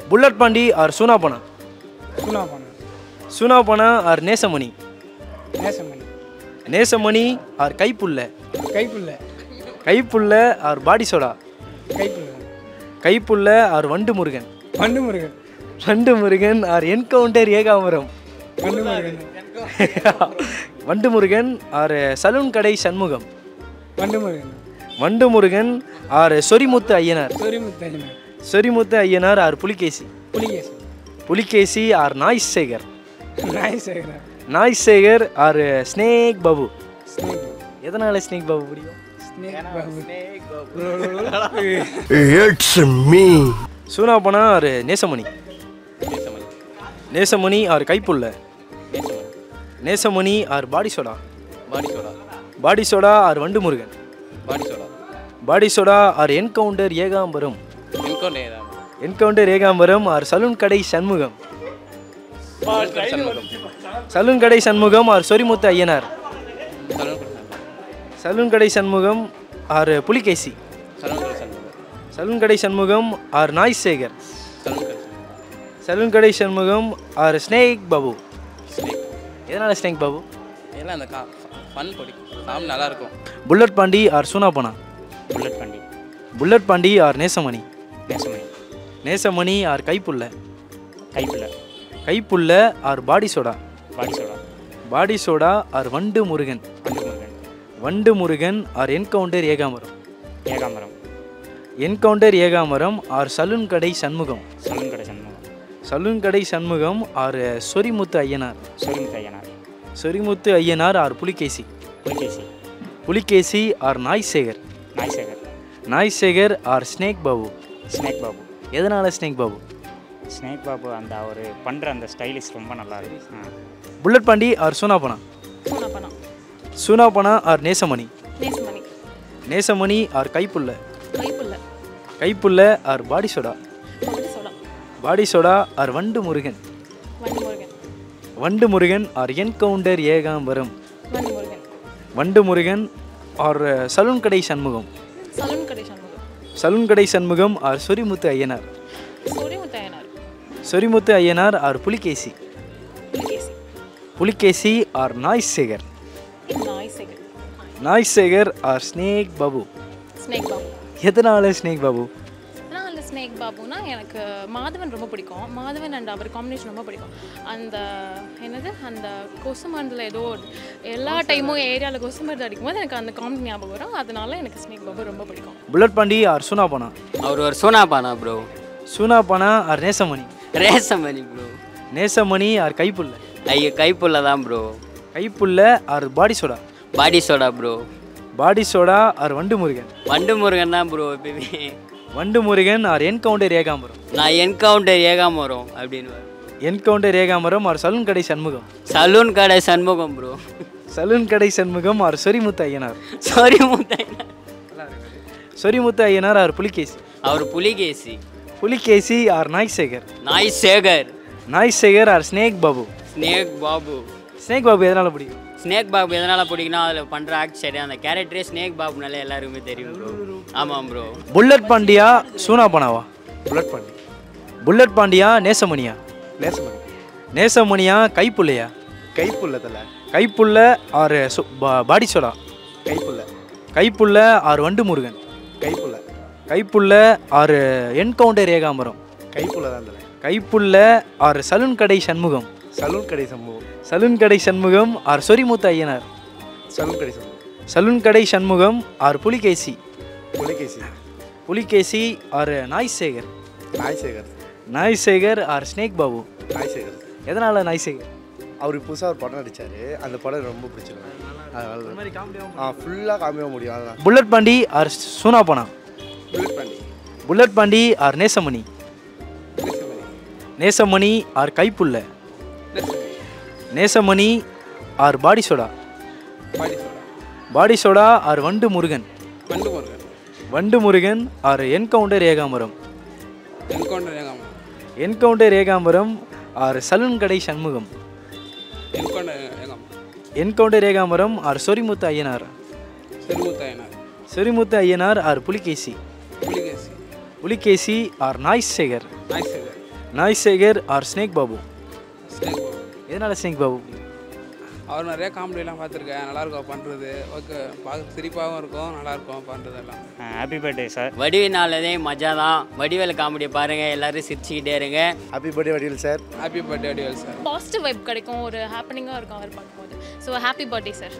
Bullet Pandi or Soonapana Soonapana Soonapana or Nesamani Nesamani Nesamani or Kaipulla Kaipulla Kaipulla or Padi soda Kaipulla Kaipulla or Vandu Murugan Vandu Murugan Vandu Murugan or encounter Ekambaram வண்டு Murugan Vandu Murugan R saloon கடை Shanmugam Vandu Murugan Vandu Murugan or Sorimuthu Ayyanar Soorimuthan Sorimuthu Ayyanar or Pulikesi Pulikesi Pulikesi or நாய்ஸ் சேகர் நாய் சேகரா நாய்ஸ் Sekar or snake Babu snake எதனால ஸ்னேக் பாபு பிடிக்கும் snake Babu It's me. Soonapana or Nesamani Nesamani or Kaipulla Nesamani or Padi soda Padi soda Padi soda or Vandu Murugan Padi soda Padi soda or encounter Ekambaram encounter ஏதாவது encounter Ekambaram or saloon கடை Shanmugam saloon கடை சண்முகம் ஆர் சொரிமுத்து ஐயனார் சலூன் கடை சண்முகம் ஆர் புலிகேசி சலூன் கடை சண்முகம் ஆர் நாய்ஸ் சேகர் சலூன் கடை சண்முகம் ஆர் ஸ்னேக் பாபு எதனால ஸ்னேக் பாபு எல்லாம் அந்த கா ஃபன் பிடிக்கும் சாமி நல்லா இருக்கும் bullet Pandi or Soonapana bullet வண்டி bullet Pandi or Nesamani Nesamani Nesamani or Kaipulla Kaipulla Kaipulla or Padi soda Padi soda Padi soda or Vandu Murugan Vandu Murugan Vandu Murugan or encounter Ekambaram Ekambaram encounter Ekambaram or saloon கடை சண்முகம் சலூன் கடை சண்முகம் சலூன் கடை Shanmugam or Sorimuthu Ayyanar Soorimuthu Ayyanar Sorimuthu Ayyanar or Pulikesi Pulikesi Pulikesi or Naai Sekar Naai Sekar Naai Sekar or snake Babu snake Babu எதனால ஸ்னேக் பாபு ஸ்னேக் பாபு அந்த அவர் பண்ணுற அந்த ஸ்டைலிஷ் ரொம்ப நல்லா இருக்கு ஆ. Bullet Pandi or Soonapana Soonapana Soonapana or Nesamani Nesamani Nesamani or Kaipulla Kaipulla Kaipulla or Padi soda Padi soda Padi soda or Vandu Murugan வண்டி முருகன் வண்டு முருகன் ஆர் என்கவுண்டர் ஏகாம்பரம் வண்டி முருகன் வண்டு முருகன் ஆர் சலூன் கடை சண்முகம் சலூன் கடை சண்முகம் சலூன் கடை Shanmugam or Sorimuthu Ayyanar Soorimuthaiyanar Sorimuthu Ayyanar or Pulikesi Pulikesi Pulikesi or நாய்ஸ் சேகர் நாய் சேகர் நாய்ஸ் Sekar or snake Babu snake Babu எதனால ஸ்னேக் பாபு நான் அந்த ஸ்னேக் பாபுனா எனக்கு மாதவன் ரொம்ப பிடிக்கும் மாதவன் அண்ட் அவர் காம்பினேஷன் ரொம்ப பிடிக்கும் அந்த என்னது அந்த கொசு மருந்தில் ஏதோ ஒரு- எல்லா டைமும் ஏரியாவில் கொசு மருந்து அடிக்கும்போது எனக்கு அந்த காமெடி ஞாபகம் வரும் அதனால எனக்கு ஸ்னேக் பாபு ரொம்ப பிடிக்கும் புல்லட் பாண்டி ஆர் சுனாபனா அவர் ஒரு Sonapana bro Soonapana or Nesamani Resamani bro Nesamani or Kaipulla ஐயோ கைப்புள்ள தான் bro Kaipulla or Padi soda Padi soda bro Padi soda or Vandu Murugan Vandu Murugan தான் ப்ரோ எப்பயுமே வண்டு முருகன் ஆர் என்கவுண்டர் ஏகாம்பரம் நான் என்கவுண்டர் ஏகாமரம் அப்படின்னு என்கவுண்டர் ஏகாம்பரம் ஆர் சலூன் கடை சண்முகம் சலூன் கடை சண்முகம் ப்ரோ சலூன் கடை சண்முகம் ஆர் சொரிமுத்து ஐயனார் சாரி முத்தாய் சொரிமுத்து ஐயனார் ஆர் புலிகேசி அவர் Pulikesi Pulikesi or Naai Sekar Naai Sekar Naai Sekar or snake Babu snake Babu snake Babu எதனால பிடிக்கும் ஸ்னேக் பாபு எதனால் பிடிக்குன்னா அதில் பண்ணுற ஆக்ட் சரி அந்த கேரக்டரே ஸ்னேக் பாபுனாலே எல்லாருக்குமே தெரியும் ப்ரோ ஆமாம் ப்ரோ புல்லட் பாண்டியா சூனாபனாவா புல்லட் பண்ணி புல்லட் பாண்டியா நேசமணியா நேசமணி நேசமணியா கைப்புள்ளையா கைப்புள்ளதில் கைப்புள்ள ஆர் சு- பா- Padi soda Kaipulla Kaipulla or Vandu Murugan Kaipulla Kaipulla or encounter Ekambaram Kaipulla தான் இதில் கைப்புள்ள ஆர் சலூன் கடை சண்முகம் சலூன் கடை சம்பவம் சலூன் கடை சண்முகம் ஆர் சொரிமுத்து ஐயனார் சலூன் கடை சம்பவம் சலூன் கடை Shanmugam or Pulikesi Pulikesi Pulikesi or Naai Sekar Naai Sekar Naai Sekar or snake Babu நாய் சேகர் எதனால நாய் சேகர் அவர் புதுசாக ஒரு படம் நடிச்சாரு அந்த படம் எனக்கு ரொம்ப பிடிச்சிருக்கு அதனால ஆ ஃபுல்லாக காமிக்க முடியும் அதெல்லாம் bullet Pandi or Soonapana bullet பண்ணி bullet Pandi or Nesamani Nesamani or Kaipulla Nesamani or Padi soda Padi soda Padi soda or Vandu Murugan Vandu Murugan Vandu Murugan or encounter Ekambaram encounter ஏகாம என்கவுண்டர் ஏகாம்பரம் ஆர் சலூன் கடை சண்முகம் என்கவுண்டர் ஏகாம encounter Ekambaram or Sorimuthu Ayyanar Serumuthaiyanar Sorimuthu Ayyanar or Pulikesi Pulikesi Pulikesi or Naai Sekar Naai Sekar Naai Sekar or snake Babu snake Babu எதனால ஸ்னேக் பாபு அவர் நிறைய காமெடியெல்லாம் பார்த்துருக்கேன் நல்லாயிருக்கும் பண்ணுறது ஓகே பார்க்க சிரிப்பாகவும் இருக்கும் நல்லாயிருக்கும் பண்ணுறதெல்லாம் ஹாப்பி பர்த்டே சார் வடிவினாலதே மஜா தான் வடிவேல் காமெடியை பாருங்கள் எல்லாரும் சிரிச்சுக்கிட்டே இருங்க happy birthday Vadivel sir happy birthday அடிவல் சார் பாசிட்டிவ் வைப் கிடைக்கும் ஒரு ஹாப்பனிங்காக இருக்கும் அவர் பார்க்கும்போது ஸோ ஹாப்பி பர்த்டே சார்